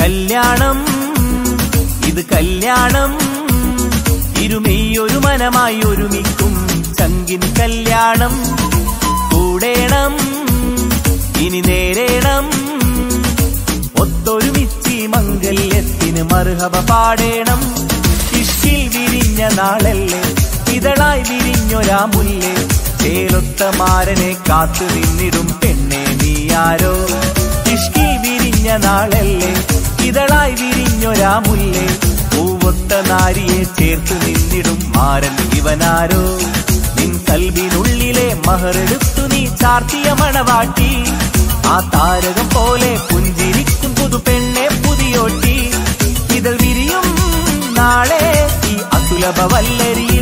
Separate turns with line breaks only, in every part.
കല്യാണം ഇത് കല്യാണം ഇരുമെയ്യൊരു മനമായി ഒരുമിക്കും ചങ്കിൻ കല്യാണം കൂടേണം ഇനി നേരേണം ഒത്തൊരുമിച്ച് ഈ മംഗല്യത്തിന് മറുഹബ പാടേണം ഇഷ്കിൽ വിരിഞ്ഞ നാളല്ലേ ഇതളായി വിരിഞ്ഞൊരാ മുല്ലേ ചേലൊത്ത മാരനെ കാത്തു നിന്നിടും പെണ്ണെ നീയാരോ ഇഷ്കിൽ വിരിഞ്ഞ നാളല്ലേ ഇതളായി വിരിഞ്ഞൊരാ മുല്ലേ പൂവൊത്ത നാരിയെ ചേർത്ത് നിന്നിടും മാരൻ ഇവനാരോ നിൻ കൽവിനുള്ളിലെ മഹറെടുത്തു നീ ചാർത്തിയ മണവാട്ടി ആ താരകം പോലെ പുഞ്ചിരിക്കും പുതു പെണ്ണെ പുതിയോട്ടി ഇതൾ വിരിയും നാളെ ഈ അസുലഭ വല്ലരിയിൽ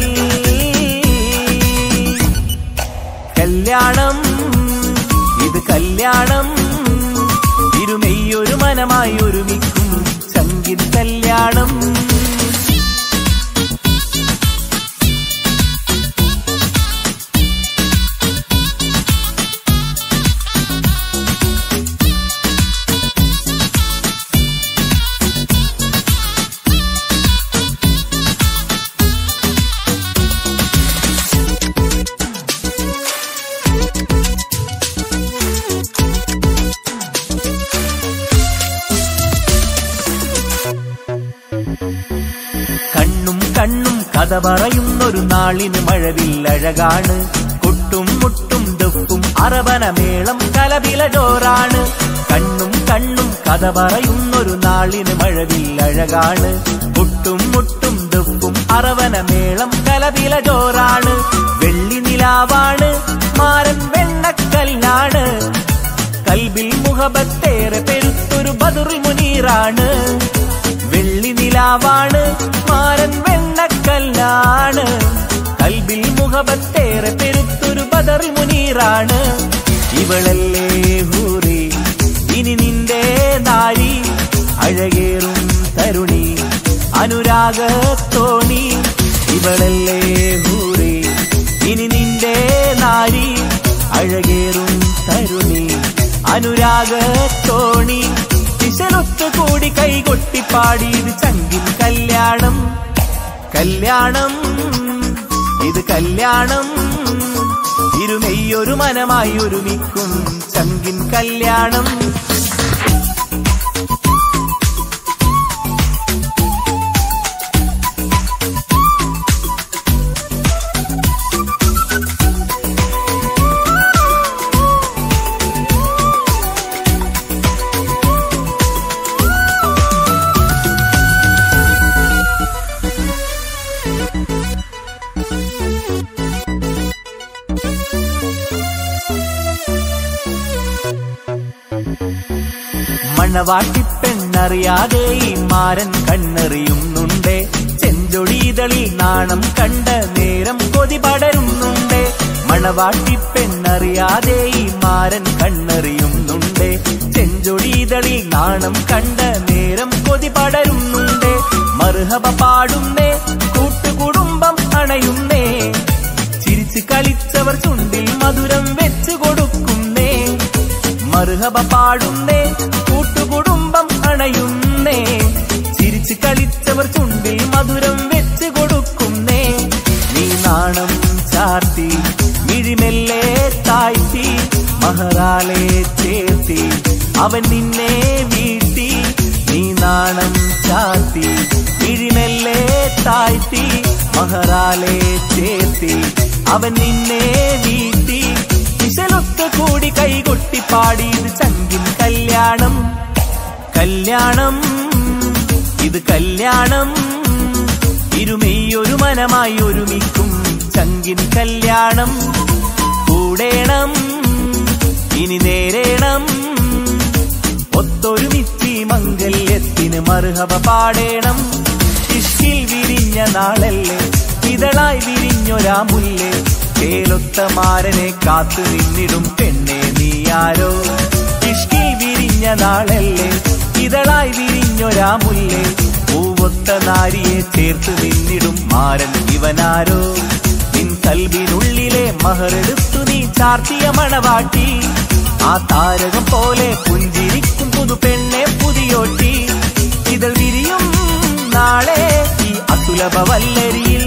കല്യാണം ഇത് കല്യാണം ഇരുമെയ്യൊരു മനമായി ഒരുമിക്കും സംഗീത കല്യാണം കണ്ണും കണ്ണും കഥ പറയുന്നൊരു നാളിന് മഴവില്ലഴകാണ് കൊട്ടും മുട്ടും ദുഃഖും അറബനമേളം കലപില ജോറാണ് കണ്ണും കണ്ണും കഥ പറയുന്നൊരു നാളിന് മഴവില്ലഴകാണ് കൊട്ടും മുട്ടും ദുഃഖും അറവനമേളം കലപില ജോറാണ് വെള്ളി നിലാവാണ് മാരൻ വെണ്ണക്കല്ലാണ് കൽബിൽ മുഹബത്തേറെ പെരുത്തൊരു ബദുറിൽ മുനീറാണ് വെള്ളി നിലാവാണ് മാരൻ വെണ്ണക്കല്ലാണ് കൽബിൽ മുഖബത്തേറെ പെരുത്തൊരു ബദറി മുനീറാണ് ഇവളല്ലേ ഹൂറി ഇനി നിന്റെ നാരി അഴകേറും തരുണി അനുരാഗത്തോണി ഇവളല്ലേ ഹൂറി ഇനി നിന്റെ നാരി അഴകേറും തരുണി അനുരാഗത്തോണി ദിശലൊത്തു കൂടി കൈകൊട്ടിപ്പാടി ഇത് ചങ്കിൻ കല്യാണം കല്യാണം ഇത് കല്യാണം ഇരുമെയ്യൊരു മനമായി ഒരുമിക്കും ചങ്കിൻ കല്യാണം മണവാട്ടിപ്പെണ്ണറിയാതെ ഈ മാരൻ കണ്ണെറിയുന്നുണ്ട് ചെഞ്ചൊടിതളിൽ നാണം കണ്ട നേരം കൊതി പടരുന്നുണ്ട് മണവാട്ടിപ്പെണ്ണറിയാതെ ഈ മാരൻ കണ്ണെറിയുന്നുണ്ട് ചെഞ്ചൊടിതളിൽ നാണം കണ്ട നേരം കൊതി പടരുന്നുണ്ട് മറുഹബ പാടുന്നേ കൂട്ടുകുടുംബം അണയുന്നേ ചിരിച്ചു കളിച്ചവർ ചുണ്ടിൽ മധുരം വെച്ചു കൊടുക്കുന്നേ മറുഹബ പാടുന്നേ കൂട്ടുകുടുംബം അണയുന്നേ ചിരിച്ചു കളിച്ചവർ ചുണ്ടിൽ മധുരം വെച്ച് കൊടുക്കുന്നേ നീ നാണം ചാർത്തി മിഴിമെല്ലെ താഴ്ത്തി മഹറാലെ ചേർത്തി അവൻ നിന്നെ വീഴ്ത്തി നീ നാണം ചാർത്തി മിഴിമെല്ലെ താഴ്ത്തി മഹറാലെ ചേർത്തി അവൻ നിന്നെ വീഴ്ത്തി വിശലൊത്ത് കൂടി കൈകൊട്ടി പാടിയത് ചങ്കിൻ കല്യാണം കല്യാണം ഇത് കല്യാണം ഇരുമെയ്യൊരു മനമായി ഒരുമിക്കും ചങ്കിൻ കല്യാണം കൂടേണം ഇനി നേരേണം ഒത്തൊരുമിച്ച് ഈ മംഗല്യത്തിന് മറുഹബ പാടേണം ഇഷ്കിൽ വിരിഞ്ഞ നാളല്ലേ ഇതളായി വിരിഞ്ഞൊരാ മുല്ലേ ചേലൊത്ത മാരനെ കാത്തു നിന്നിടും പെണ്ണെ നീയാരോ ഇഷ്കിൽ വിരിഞ്ഞ നാളല്ലേ ഇതളായി വിരിഞ്ഞൊരാ മുല്ലേ പൂവൊത്ത നാരിയെ ചേർത്ത് നിന്നിടും മാരൻ ഇവനാരോ നിൻ കൽവിനുള്ളിലെ മഹറെടുത്തു നീ ചാർത്തിയ മണവാട്ടി ആ താരകം പോലെ പുഞ്ചിരിക്കും പുതു പെണ്ണെ പുതിയോട്ടി മർഹബവല്ലരിയിൽ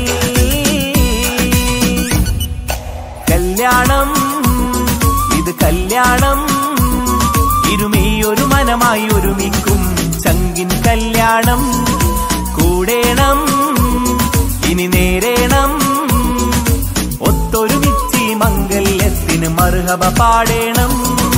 കല്യാണം ഇത് കല്യാണം ഇരുമീ ഒരു മനമായി ഒരുമിക്കും ചങ്കിൻ കല്യാണം കൂടേണം ഇനി നേരേണം ഒത്തൊരുമിച്ച് ഈ മംഗല്യത്തിന് മർഹബ പാടേണം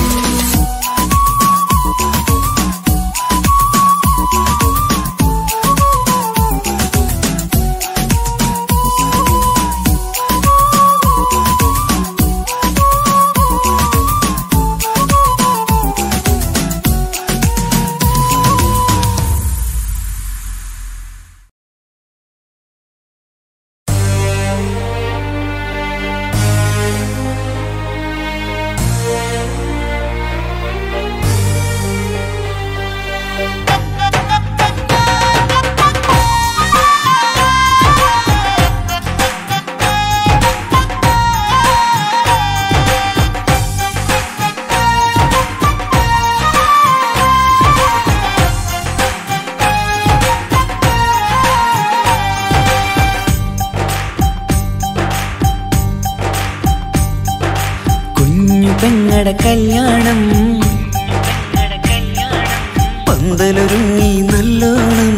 കുഞ്ഞു പെങ്ങടെ കല്യാണം പന്തലൊരുങ്ങി നല്ലോണം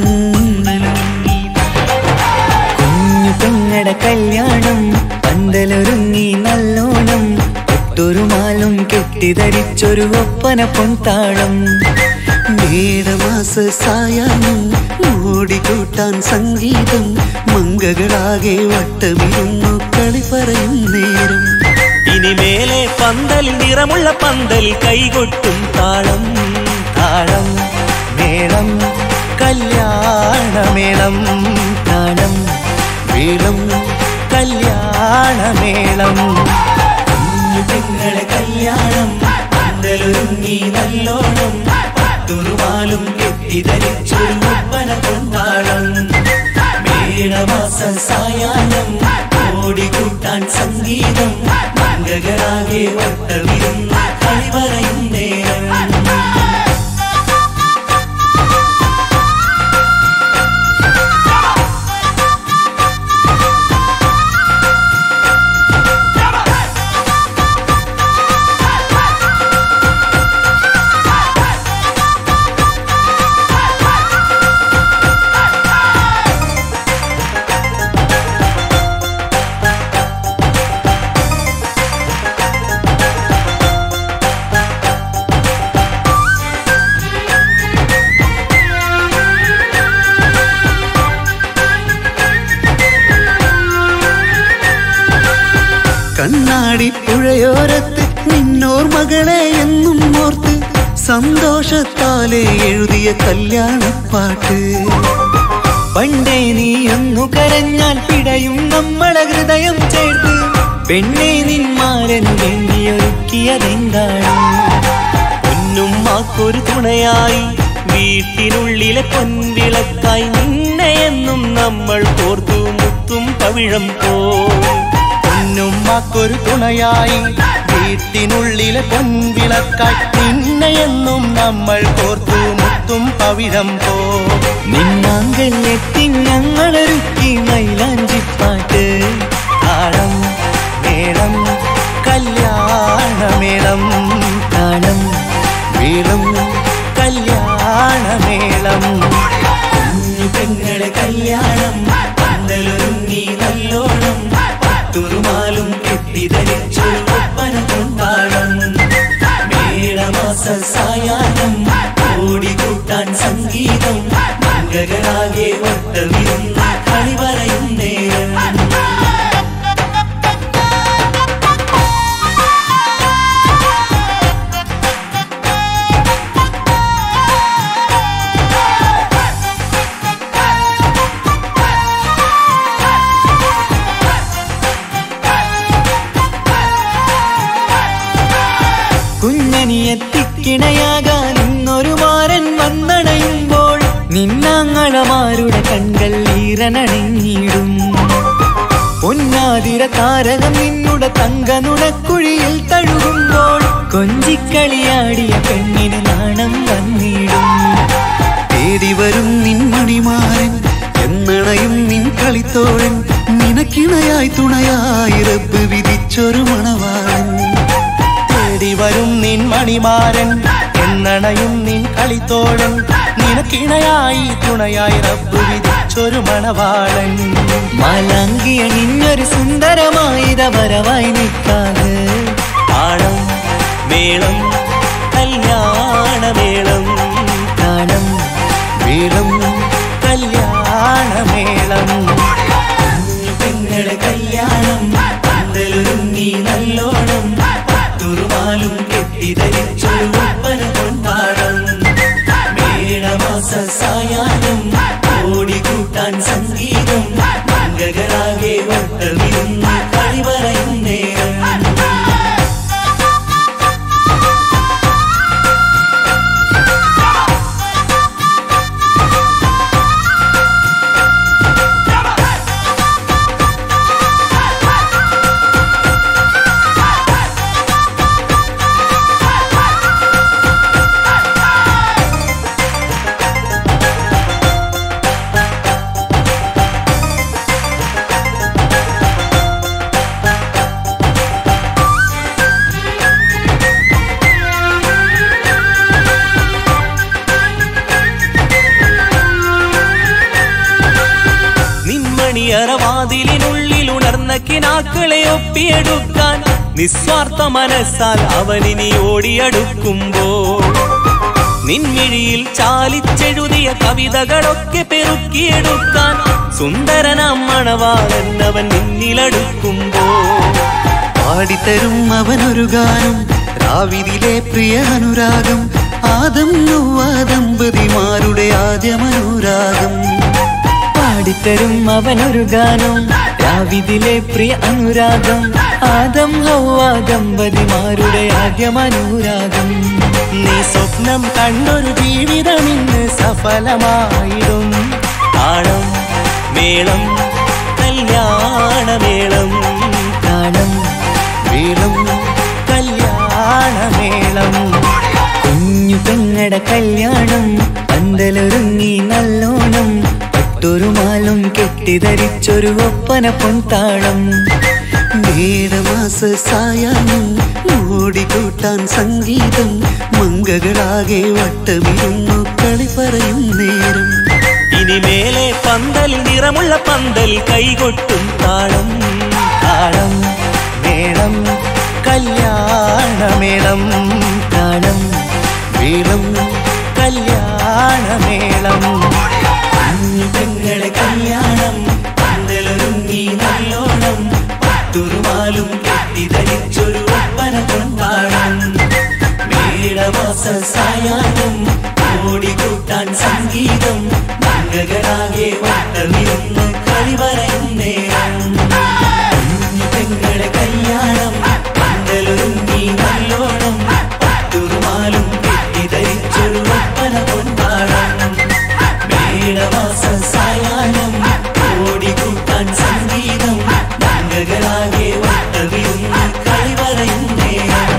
കുഞ്ഞു പെങ്ങടെ കല്യാണം പന്തലൊരുങ്ങി നല്ലോണം ഒട്ടൊരു മാലും കെട്ടിധരിച്ചൊരു ഒപ്പന പൊൻതാളം മേടമാസ സായാഹ്നം ഓടിക്കൂട്ടാൻ സംഗീതം മങ്കകളാകെ വട്ടമിരുന്നു കളി പറയും നേരം
ഇനിമേലെ പന്തൽ നിറമുള്ള പന്തൽ കൈകൊട്ടും താളം
താളം മേളം കല്യാണമേളം താളം മേളം കല്യാണമേളം കുഞ്ഞു പെങ്ങളെ കല്യാണം പന്തലൊരുങ്ങി നല്ലോണം പത്തുറുമാലും കെട്ടിധരിച്ചൊരു ഒപ്പന കൊണ്ടാളം മേളമാസ സായാഹ്നം ഓടിക്കൂട്ടാൻ സംഗീതം മംഗകളാകെ വട്ടമിരുന്ന് കളി പറയും നേരം കണ്ണാടി പുഴയോരത്ത് നിന്നോർ മകളെ എന്നും ഓർത്ത് സന്തോഷത്താലെ എഴുതിയ കല്യാണപ്പാട്ട് പണ്ടേ നീ ഒന്നു കരഞ്ഞാൽ പിടയും നമ്മളെ ഹൃദയം ചേർത്ത് പെണ്ണെ നിന്മാരൻ വേണ്ടിയൊരുക്കിയതെന്താണ്
പൊന്നുമ്മാക്കൊരു തുണയായി വീട്ടിനുള്ളിലെ പൊൻവിളക്കായി നിന്നെ എന്നും നമ്മൾ കോർത്തു മുത്തും പവിഴം പോ
പൊന്നുമ്മക്കൊരു തുണയായി വീട്ടിനുള്ളിലെ പൊൻവിളക്കായി നിന്നെയെന്നും നമ്മൾ കോർത്തു മുത്തും പവിഴം പോ നിന്നാങ്കൾ എത്തി ഞങ്ങളൊരുക്കി മൈലാഞ്ചിപ്പാട്ട് താളം മേളം കല്യാണമേളം താളം മേളം കല്യാണമേളം കുഞ്ഞു പെങ്ങളെ കല്യാണം പന്തലൊരുങ്ങി നല്ലോണം പത്തുറുമാലും കെട്ടിധരിച്ചു ഒപ്പന കൊണ്ടാടം മേളമാസ സായാഹ്നം ഓടിക്കൂട്ടാൻ സംഗീതം മംഗകളാകെ വട്ടമിരുന്ന് കളി പറയും നേരം കുഞ്ഞനിയെത്തിക്കിണയാകാൻ ഇന്നൊരു മാരൻ വന്നണയുമ്പോൾ നിന്നാങ്ങളമാരുടെ കൺകൾ ഈറനണിഞ്ഞിടും പൊന്നാതിര താരകം നിന്നുടെ തങ്കനുടക്കുഴിയിൽ തഴുകുമ്പോൾ കൊഞ്ചിക്കളിയാടിയ പെണ്ണിന് നാണം വന്നിടും തേടി വരും നിൻ മണിമാരൻ എന്നണയും നിൻ കളി
നിനക്കായി തുണയായി റബ്ബ് വിധിച്ചൊരു മണവാളൻ
തേടി വരും നിൻ മണിമാരൻ എന്നണയും നിൻ കളിത്തോഴൻ നിനക്കിണയായി തുണയായി റബ്ബ് വിധിച്ചൊരു മണവാളൻ
മാലാങ്കിയ നിന്നൊരു സുന്ദരമായിത വരവായി നിൽക്കാതെ
താളം മേളം കല്യാണമേളം
താളം
വീളം കല്യാണമേളം
പെങ്ങളുടെ കല്യാണം പന്തലൊരുങ്ങി നല്ലോണം തുറുമാലും കെട്ടിധരിച്ചൊരു ഒപ്പന കൊണ്ടാടം മേടമാസ സായാഹ്നം ഓടിക്കൂട്ടാൻ സംഗീതം മംഗകളാകെ വട്ടമിരുന്ന് കളി പറയും നേരം നിന്മണിയറവാതിലിനുള്ളിൽ ഉണർന്ന കിനാക്കളെ ഒപ്പിയെടുക്കാൻ നിസ്വാർത്ഥ മനസ്സാൽ അവനിനി ഓടിയടുക്കുമ്പോൾ നിൻമിഴിയിൽ ചാലിച്ചെഴുതിയ കവിതകളൊക്കെ പെറുക്കിയെടുക്കാൻ സുന്ദരനാം മണവാളൻ അവൻ നിന്നിലടുക്കുമ്പോൾ
പാടിത്തരും അവനൊരു ഗാനം രാവിതിലെ പ്രിയ അനുരാഗം ആദം നൊവ്വ ദമ്പതിമാരുടെ ആദ്യമനുരാഗം
പാടിത്തരും അവനൊരു ഗാനം രാവിതിലെ പ്രിയ അനുരാഗം ആദം ഹൗവ ദമ്പതിമാരുടെ ആദ്യമനുരാഗം
നീ സ്വപ്നം കണ്ടൊരു ജീവിതം ഇന്ന് സഫലമായിടും
താളം മേളം കല്യാണമേളം
താളം
വീളം കല്യാണമേളം
കുഞ്ഞു പെങ്ങട കല്യാണം പന്തലൊരുങ്ങി നല്ലോണം പട്ടൊരു മാലും കെട്ടിധരിച്ചൊരു ഒപ്പന പൊൻതാളം
മേടമാസ സായാഹ്നം ഓടിക്കൂട്ടാൻ സംഗീതം മംഗകളാകെ വട്ടമിരുന്നു കളി പറയും നേരം
ഇനി മേലെ പന്തൽ നിറമുള്ള പന്തൽ കൈകൊട്ടും താളം
താളം മേളം കല്യാണമേളം
താളം
വീളം കല്യാണമേളം
പെങ്ങളെ കല്യാണം പന്തലൊരുങ്ങി നല്ലോണം പട്ടുറുമാലും കെട്ടിധരിച്ചൊരു ഒപ്പന കൊണ്ടാടം മേടമാസ സായാഹ്നം ഓടിക്കൂട്ടാൻ സംഗീതം മംഗകളാകെ വട്ടമിരുന്ന് കളി പറയും നേരം പെങ്ങളെ കല്യാണം പന്തലൊരുങ്ങി നല്ലോണം പട്ടുറുമാലും കെട്ടിധരിച്ചൊരു ഒപ്പന കൊണ്ടാടം മേടമാസ സായാഹ്നം ഓടിക്കൂട്ടാൻ സംഗീതം മംഗകളാകെ വട്ടമിരുന്ന് കളി പറയും നേരം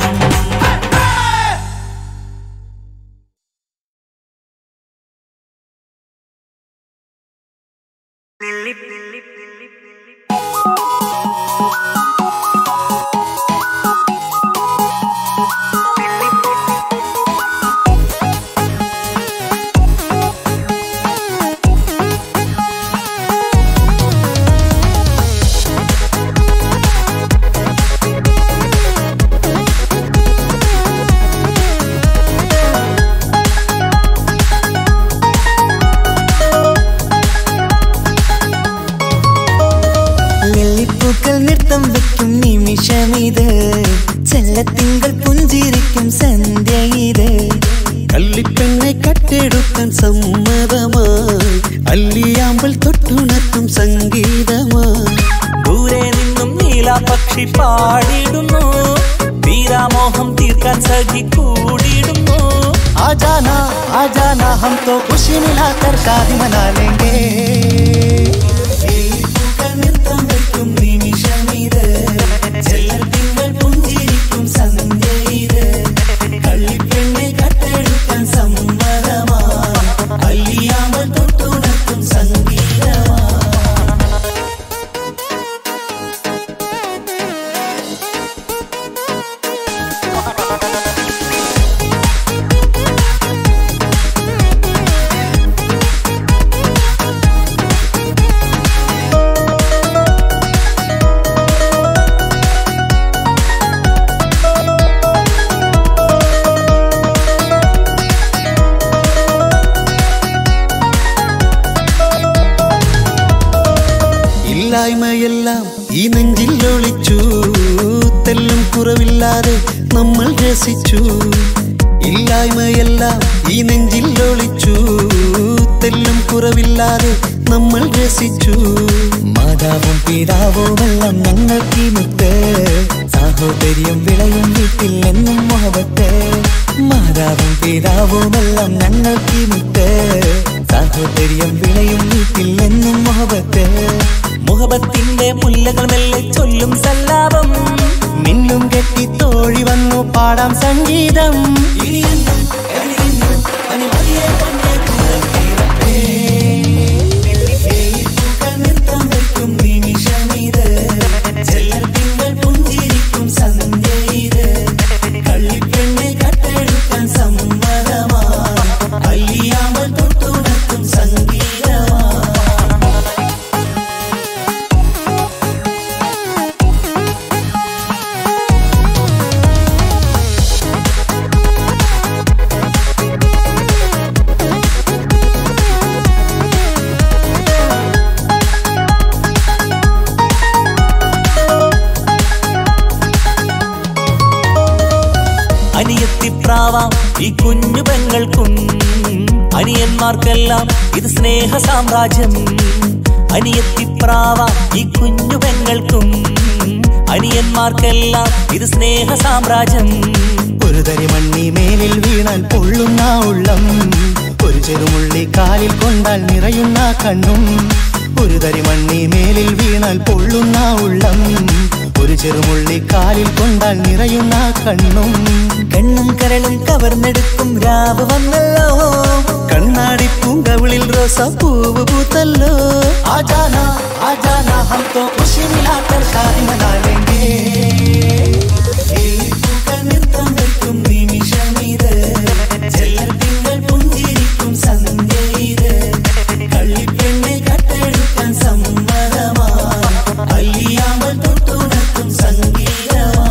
ലില്ലിപ്പൂക്കൾ നൃത്തം വെക്കും നിമിഷമിത് ചെല്ലത്തിങ്കൾ പുഞ്ചിരിക്കും സന്ധ്യ ഇത്
കള്ളിപ്പെണ്ണെ കട്ടെടുക്കാൻ സമ്മതമായി അല്ലിയാമ്പൽ തൊട്ടുണർത്തും സംഗീതമായി
ദൂരെ നിന്നും നീലാപക്ഷി പാടിടുന്നു തീരാമോഹം തീർക്കാൻ സഖി കൂടിയിടുന്നു
आजाना आजाना हम तो खुशी मिलाकर शादी मना लेंगे
നൃത്തം വെക്കും നിമിഷമിത് ചെല്ലത്തിങ്കൾ പുഞ്ചിരിക്കും സന്ധ്യ ഇത് കള്ളിപ്പെണ്ണെ കട്ടെടുക്കാൻ സമ്മതമാ അല്ലിയാമ്പൽ തൊട്ടുണർത്തും സംഗീതമാ
ഇല്ലായ്മയെല്ലാം ഈ നെഞ്ചിൽ ഒളിച്ചു തെല്ലും കുറവില്ലാതെ നമ്മൾ രസിച്ചു ഇല്ലായ്മയെല്ലാം ഈ നെഞ്ചിൽ ഒളിച്ചു തെല്ലും കുറവില്ലാതെ നമ്മൾ രസിച്ചു
മാതാവും പിതാവുമെല്ലാം ഞങ്ങൾക്ക് മുത്ത് സാഹോദര്യം വിളയും വീട്ടിൽ എന്നും മുഹബത്ത് മാതാവും പിതാവുമെല്ലാം ഞങ്ങൾക്ക് മുത്ത് സാഹോദര്യം വിളയും വീട്ടിൽ എന്നും മുഹബത്ത്
മുഹബത്തിന്റെ മുല്ലകൾ മെല്ലെ ചൊല്ലും സല്ലാപം
മിന്നും കെട്ടി തോഴി വന്നു പാടാം സംഗീതം
അനിയത്തിപ്രാവാം ഈ കുഞ്ഞു പെങ്ങൾക്കും അനിയന്മാർക്കെല്ലാം ഇത് സ്നേഹ സാമ്രാജ്യം അനിയത്തിപ്രാവാം ഈ കുഞ്ഞു പെങ്ങൾക്കും അനിയന്മാർക്കെല്ലാം ഇത് സ്നേഹ സാമ്രാജ്യം
ഒരു തരി മണ്ണി മേലിൽ വീണാൽ പൊള്ളുന്ന ഉള്ളം ഒരു ചെറുമുള്ളി കാലിൽ കൊണ്ടാൽ നിറയുന്ന കണ്ണും ഒരു തരി മണ്ണി മേലിൽ വീണാൽ പൊള്ളുന്ന ഉള്ളം ഒരു ചെറുമുള്ളി കാലിൽ കൊണ്ടാൽ നിറയുന്ന കണ്ണും
കണ്ണും കരളും കവർന്നെടുക്കും രാവ് വന്നല്ലോ
കണ്ണാടി പൂങ്കവിളിൽ റോസാപ്പൂവ് പൂത്തല്ലോ
ആജാന ആജാന ഹം തോ ഖുശി മിലാക്കർ ഷാദി മനാ ലേംഗേ
നൃത്തം വെക്കും നിമിഷമിത് ചെല്ലത്തിങ്കൾ പുഞ്ചിരിക്കും സന്ധ്യ ഇത് കള്ളിപ്പെണ്ണെ കട്ടെടുക്കാൻ സമ്മതമാ അല്ലിയാമ്പൽ തൊട്ടുണർത്തും സംഗീതമാ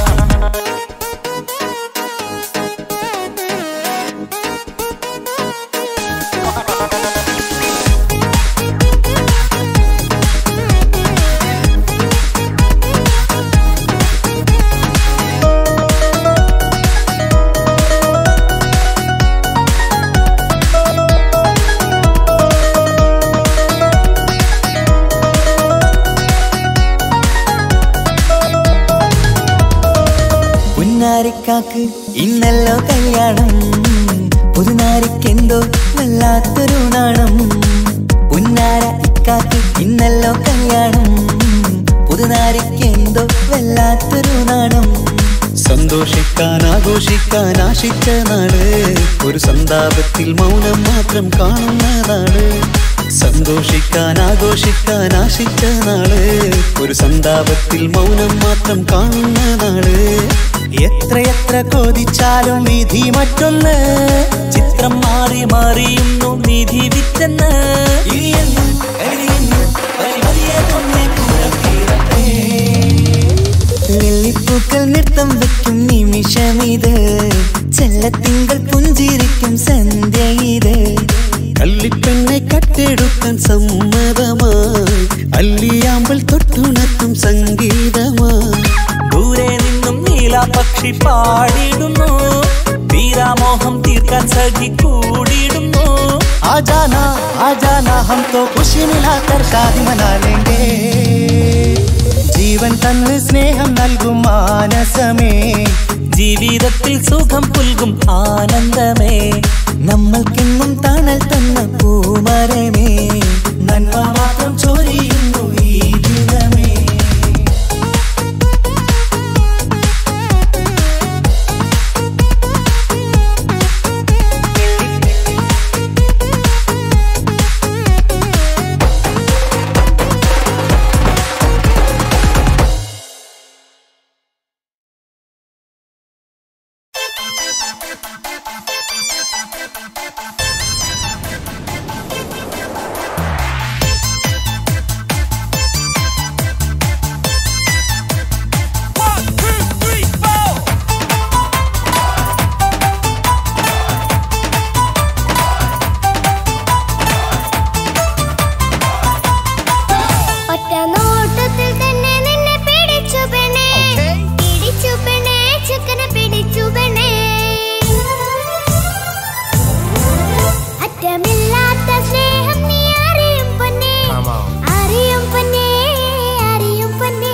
പുന്നാരിക്കാക്ക് ഇന്നല്ലോ കല്യാണം പുതുനാരിക്കെന്തോ വല്ലാത്തൊരു നാണം പുന്നാര ഇക്കാക്ക് ഇന്നല്ലോ കല്യാണം പുതുനാരിക്കെന്തോ വല്ലാത്തൊരു നാണം
സന്തോഷിക്കാൻ ആഘോഷിക്കാൻ ആശിച്ച നാട് ഒരു സന്താപത്തിൽ മൗനം മാത്രം കാണുന്ന നാട് സന്തോഷിക്കാൻ ആഘോഷിക്കാൻ ആശിച്ച നാട് ഒരു സന്താപത്തിൽ മൗനം മാത്രം കാണുന്ന നാട്
എത്രയെത്ര കൊതിച്ചാലും വിധി മറ്റൊന്ന്
ചിത്രം മാറി മാറിയുന്നു നിധി വിറ്റെന്ന്
ഇനിയെന്നും കഴിയുന്നു പരിമതിയെ കൊണ്ടേ പുറത്തിറപ്പേ. ലില്ലിപ്പൂക്കൾ നൃത്തം വെക്കും നിമിഷമിത് ചെല്ലത്തിങ്കൾ പുഞ്ചിരിക്കും സന്ധ്യ ഇത്
കള്ളിപ്പെണ്ണെ കട്ടെടുക്കാൻ സമ്മതമായി അല്ലിയാമ്പൽ തൊട്ടുണർത്തും സംഗീതമായി
ദൂരെ നിന്നും നീലാപക്ഷി പാടിയിടുന്നു വീരാമോഹം തീർക്കാൻ സഖി കൂടിയിടുന്നു
ആജാന ആജാന ഹം തോ ഖുശി മിലാക്കർ ഷാദി മനാ ലേംഗേ ജീവൻ തന്ന് സ്നേഹം നൽകും മാനസമേ
ജീവിതത്തിൽ സുഖം പുൽകും ആനന്ദമേ
നമ്മൾക്കെന്നും തണൽ തന്ന പൂമരമേ നന്മ മാത്രം ചൊരിയുന്നു ഈ ദിനമേ
അറിവില്ലാത്ത സ്നേഹം നീ അറിയും പൊന്നേ അറിയും പൊന്നേ അറിയും പൊന്നേ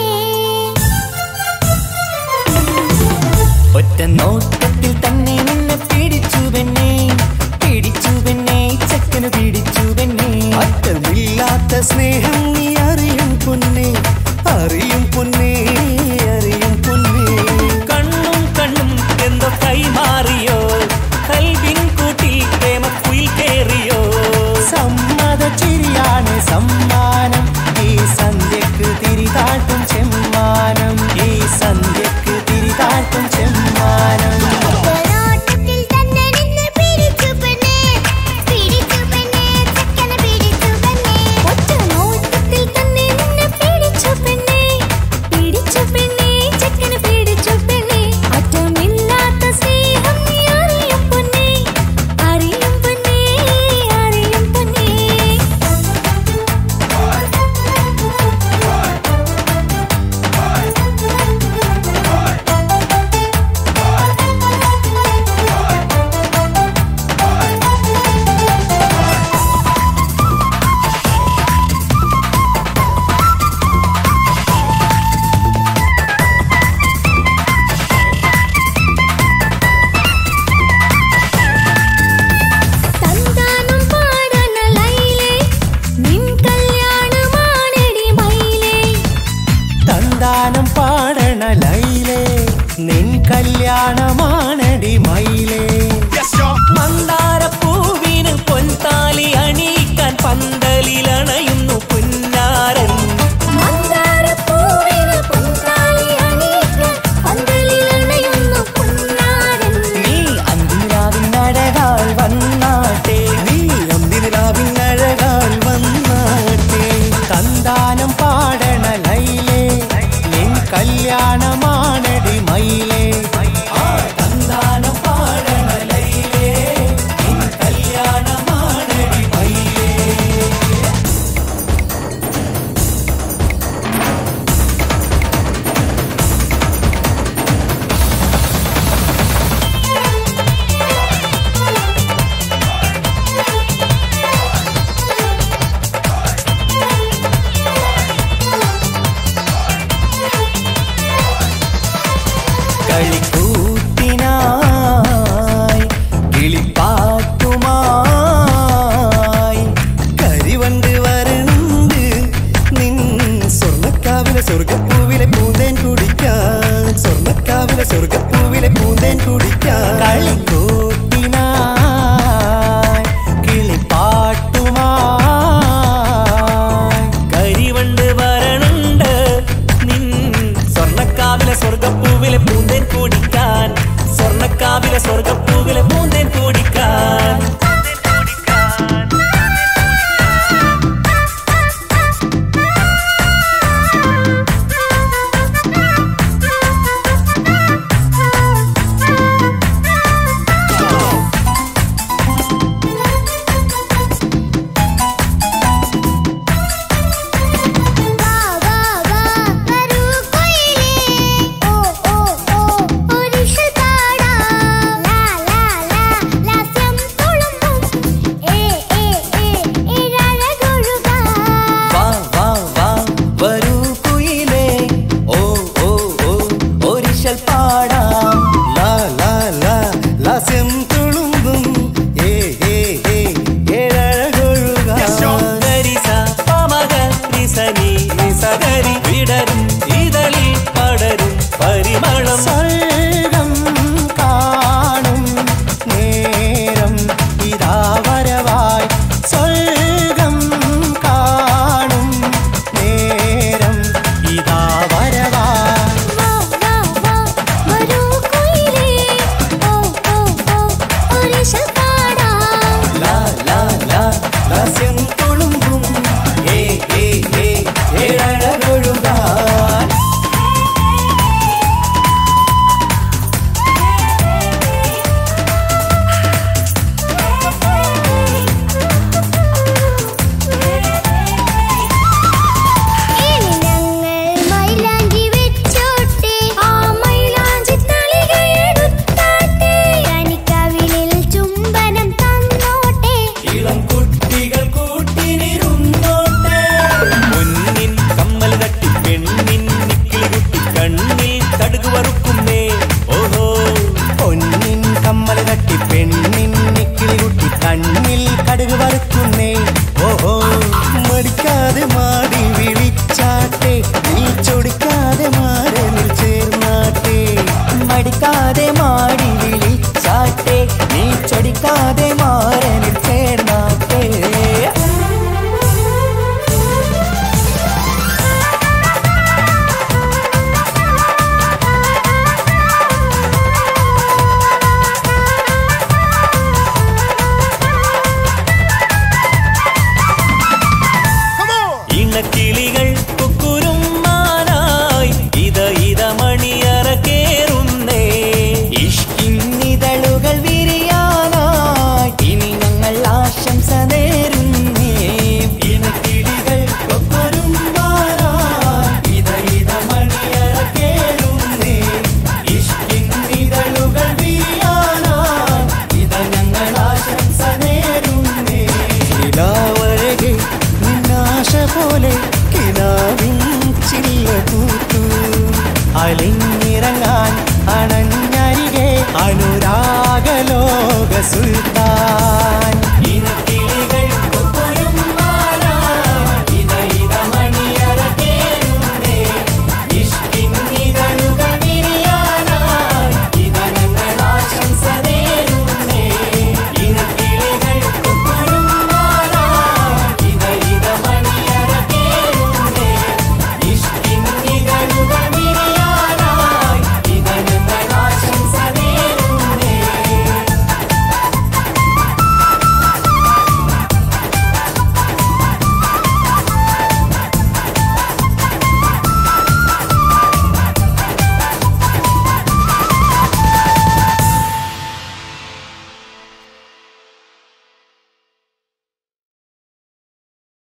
ഒറ്റ നോട്ടത്തിൽ തന്നെ നിന്നെ പിടിച്ചു പെണ്ണേ പിടിച്ചു പെണ്ണേ ചക്കന് പിടിച്ചു പെണ്ണേ
അറ്റമില്ലാത്ത സ്നേഹം നീ അറിയും പൊന്നേ അറിയും പൊന്നേ അറിയും പൊന്നേ
കണ്ണും കണ്ണും എന്തോ കൈമാറിയോ കൽവിൻ കൂട്ടിൽ പ്രേമക്കുയിൽ കേറിയോ
സമ്മത ചിരിയാണ് സമ്മാനം ഈ സന്ധ്യക്ക് തിരിതാട്ടും ചെമ്മാനം ഈ സന്ധ്യക്ക് തിരിതാട്ടും ചെമ്മാനം
ഒറ്റനോട്ടത്തിൽ തന്നെ നിന്നെ പിടിച്ചു പെണ്ണേ പിടിച്ചു പെണ്ണേ ചക്കനെ പിടിച്ചു പെണ്ണേ ഒറ്റനോട്ടത്തിൽ
കുട്ടികൾ കൂട്ടിനിരുന്നോട്ടെ
പൊന്നിൻ കമ്മൽ തട്ടി പെണ്ണിൻ നിക്കിളി കുട്ടി കണ്ണിൽ കടുക് വറുക്കുന്നേ ഓഹോ
പൊന്നിൻ കമ്മൽ തട്ടി പെണ്ണിൻ നിക്കിളി കുട്ടി കണ്ണിൽ കടുക് വറുക്കുന്നേ ഓഹോ മടിക്കാതെ മാടി വിളിച്ചാട്ടെ നീ ചൊടിക്കാതെ മാറനിൽ ചേർന്നാട്ടെ
മടിക്കാതെ മാടി വിളിച്ചാട്ടെ നീ ചൊടിക്കാതെ മാറനിൽ ചേർന്നാട്ടെ
ഇണക്കിളികൾ കുക്കുരുമാനായി ഇത ഇത മണിയറ കേറുന്നേ
ഇഷ്കിന്നിതളുകൾ വിരിയാനായി ഇനി ഞങ്ങൾ ആശംസ നേരുന്നേ
ഇണക്കിളികൾ കൊക്കൊരുമ്പാനായി ഇത ഇത മണിയറ കേറുന്നേ ഇഷ്കിന്നിതളുകൾ വീഴാനായി ഇത ഞങ്ങൾ ആശംസ നേരുന്നേ
നിലാവഴകെ നിന്നാശ പോലെ കിനാവിൻ ചില്ല കൂത്തു അലിഞ്ഞിറങ്ങാൻ അണഞ്ഞരികെ അനുരാഗലോക സുൽത്താൻ